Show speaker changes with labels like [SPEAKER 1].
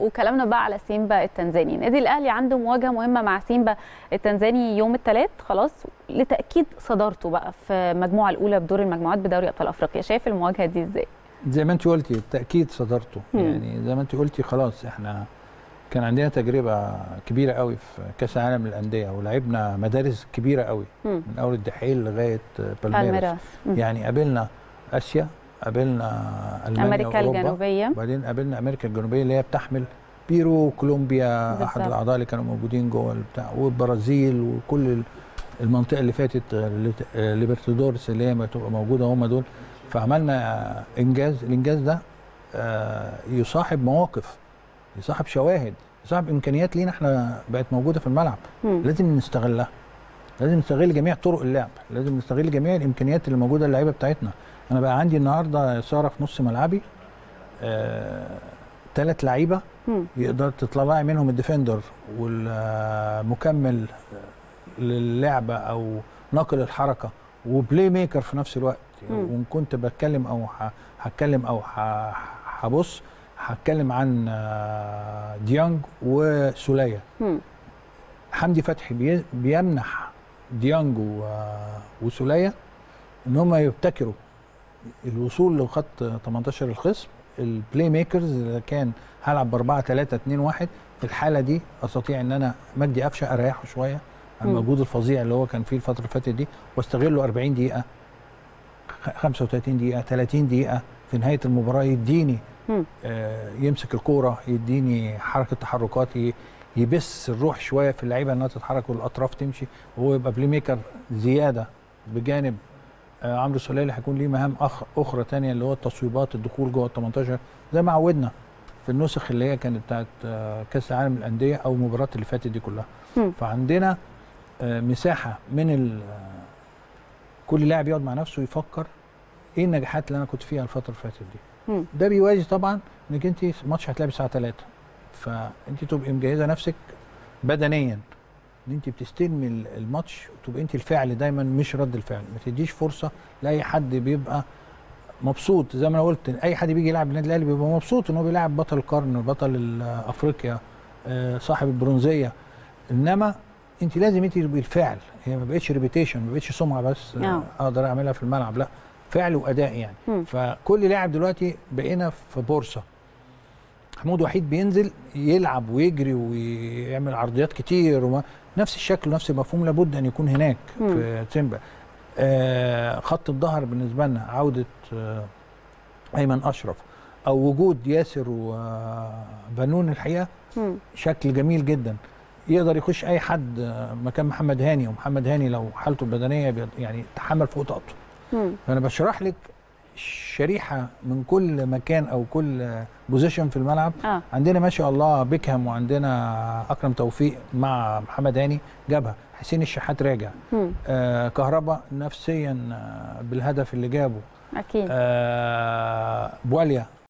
[SPEAKER 1] وكلامنا بقى على سيمبا التنزاني النادي الاهلي عنده مواجهه مهمه مع سيمبا التنزاني يوم الثلاث خلاص لتاكيد صدارته بقى في المجموعه الاولى بدور المجموعات بدوري ابطال افريقيا شايف المواجهه دي ازاي
[SPEAKER 2] زي ما انت قلتي التاكيد صدارته يعني زي ما انت قلتي خلاص احنا كان عندنا تجربه كبيره قوي في كاس العالم للانديه ولعبنا مدارس كبيره قوي
[SPEAKER 1] مم.
[SPEAKER 2] من اول الدحيل لغايه بالميراس
[SPEAKER 1] بالميراس مم.
[SPEAKER 2] يعني قابلنا اسيا قابلنا المانيا
[SPEAKER 1] امريكا
[SPEAKER 2] وأوروبا.
[SPEAKER 1] الجنوبيه
[SPEAKER 2] وبعدين قابلنا امريكا الجنوبيه اللي هي بتحمل بيرو كولومبيا
[SPEAKER 1] بالظبط.
[SPEAKER 2] احد الاعضاء اللي كانوا موجودين جوه البتاع والبرازيل وكل ال- المنطقه اللي فاتت اللي- ليبرتادورس اللي هي ما تبقى موجوده هم دول فعملنا انجاز الانجاز ده آه، يصاحب مواقف يصاحب شواهد يصاحب امكانيات لينا احنا بقت موجوده في الملعب
[SPEAKER 1] مم.
[SPEAKER 2] لازم نستغلها لازم نستغل جميع طرق اللعب لازم نستغل جميع الامكانيات اللي موجوده اللعيبه بتاعتنا انا بقى عندي النهارده ساره في نص ملعبي ثلاث لعيبه
[SPEAKER 1] مم.
[SPEAKER 2] يقدر تطلعي منهم الديفندر والمكمل للعبه او ناقل الحركه وبلاي ميكر في نفس الوقت
[SPEAKER 1] مم.
[SPEAKER 2] وان كنت بتكلم او ه- هتكلم او ه- هبص هتكلم عن آه، ديانج وسوليه
[SPEAKER 1] مم.
[SPEAKER 2] حمدي فتحي بي- بيمنح ديانج و- وسوليه ان هم يبتكروا الوصول لخط 18 الخصم البلاي ميكرز اذا كان هلعب ب 4 3 2 1 في الحاله دي استطيع ان انا مجدي قفشه اريحه شويه عن
[SPEAKER 1] مم.
[SPEAKER 2] المجهود الفظيع اللي هو كان فيه الفتره اللي فاتت دي واستغله 40 دقيقه خ- 35 دقيقه 30 دقيقه في نهايه المباراه يديني
[SPEAKER 1] مم.
[SPEAKER 2] آه، يمسك الكوره يديني حركه تحركات ي- يبث الروح شويه في اللعيبه انها تتحرك والاطراف تمشي وهو يبقى بلاي ميكر زياده بجانب آه، عمرو السوليه اللي هيكون ليه مهام أخ اخرى تانية اللي هو التصويبات الدخول جوه ال 18 زي ما عودنا في النسخ اللي هي كانت بتاعت آه، كاس العالم للانديه او المباريات اللي فاتت دي كلها
[SPEAKER 1] مم.
[SPEAKER 2] فعندنا آه، مساحه من ال- آه، كل لاعب يقعد مع نفسه يفكر ايه النجاحات اللي انا كنت فيها الفتره اللي فاتت دي
[SPEAKER 1] مم.
[SPEAKER 2] ده بيوازي طبعا انك انت الماتش هتلعب الساعه 3 فانت تبقي مجهزه نفسك بدنيا ان انت بتستلمي ال- الماتش وتبقى انت الفعل دايما مش رد الفعل ما تديش فرصه لاي حد بيبقى مبسوط زي ما انا قلت اي حد بيجي يلعب النادي الاهلي بيبقى مبسوط ان هو بيلعب بطل القرن بطل ال- افريقيا آه، صاحب البرونزيه انما انت لازم انت تبقي الفعل هي ما بقتش ريبيتيشن ما بقتش سمعه بس
[SPEAKER 1] آه.
[SPEAKER 2] آه، اقدر اعملها في الملعب لا فعل واداء يعني
[SPEAKER 1] مم.
[SPEAKER 2] فكل لاعب دلوقتي بقينا في بورصه محمود وحيد بينزل يلعب ويجري ويعمل عرضيات كتير وما نفس الشكل ونفس المفهوم لابد ان يكون هناك
[SPEAKER 1] مم.
[SPEAKER 2] في سيمبا آه خط الظهر بالنسبه لنا عوده آه ايمن اشرف او وجود ياسر وبنون الحقيقه
[SPEAKER 1] مم.
[SPEAKER 2] شكل جميل جدا يقدر يخش اي حد آه، مكان محمد هاني ومحمد هاني لو حالته البدنيه بيض- يعني تحمل فوق طاقته
[SPEAKER 1] مم.
[SPEAKER 2] فانا بشرح لك شريحه من كل مكان او كل بوزيشن في الملعب
[SPEAKER 1] اه
[SPEAKER 2] عندنا ما شاء الله بيكهام وعندنا اكرم توفيق مع محمد هاني جابها حسين الشحات راجع
[SPEAKER 1] مم.
[SPEAKER 2] آه كهربا نفسيا آه بالهدف اللي جابه
[SPEAKER 1] اكيد
[SPEAKER 2] آه بواليا